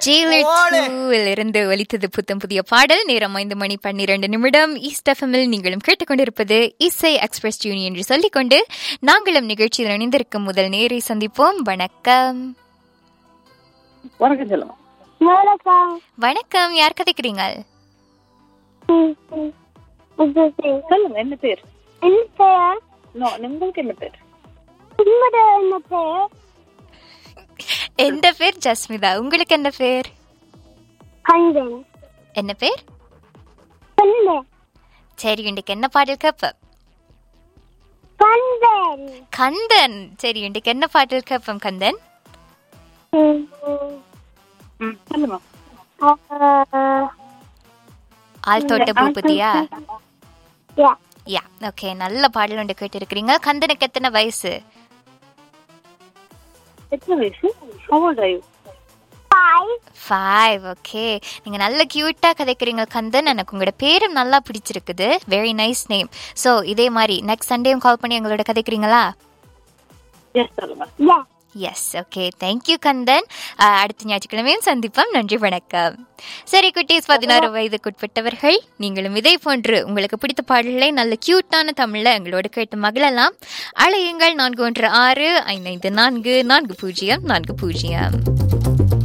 Jailer டூவில் இருந்து ஒலித்தது புத்தம் புதிய பாடல் நேரம் ஐந்து மணி பன்னிரண்டு நிமிடம் ஈஸ்ட் எஃப்எம்மில் நீங்களும் கேட்டுக்கொண்டிருப்பது இசை எக்ஸ்பிரஸ் டியூனி என்று சொல்லிக்கொண்டு நாங்களும் நிகழ்ச்சியில் இணைந்திருக்கும் முதல் நேரை சந்திப்போம் வணக்கம் வணக்கம் சொல்லுங்க வணக்கம் வணக்கம் யார் கதைக்கிறீங்க சொல்லுங்க என்ன பேர் என்ன பெயர் நோ உங்களுக்கு என்ன பேர் உங்களோட என்ன பெயர் எந்த பேர் ஜஸ்மிதா உங்களுக்கு என்ன பேர் கந்தன் என்ன பேர் சொல்லு சரி இன்றைக்கு என்ன பாடல் கேப்ப கந்தன் கந்தன் சரி இன்றைக்கு என்ன பாடல் கேப்பம் கந்தன் ம், ம் சொல்லுங்க ஆ, ஆள் தோட்ட பூபதியா யா யா ஓகே நல்ல பாடல் ஒன்று கேட்டு இருக்கிறீங்க கந்தனுக்கு எத்தனை வயசு எத்தனை வயசு how old are you five five okay நீங்கள் நல்ல க்யூட்டாக கதைக்கிறீங்க கந்தன் எனக்கு உங்களோட பேரும் நல்லா பிடிச்சிருக்குது வெரி நைஸ் நேம் ஸோ இதே மாதிரி நெக்ஸ்ட் சண்டேயும் கால் பண்ணி எங்களோட கதைக்கிறீங்களா எஸ் சொல்லுங்க ya yes okay thank you Kandan ah, அடுத்த ஞாயிற்றுக்கிழமையும் சந்திப்போம் நன்றி வணக்கம் சரி குட்டீஸ் பதினாறு வயதுக்குட்பட்டவர்கள் நீங்களும் இதே போன்று உங்களுக்கு பிடித்த பாடல்களை நல்ல கியூட்டான தமிழில் எங்களோடு கேட்டு மகிழலாம் அழையுங்கள் நான்கு ஒன்று ஆறு ஐந்து ஐந்து நான்கு நான்கு பூஜ்ஜியம் நான்கு பூஜ்ஜியம்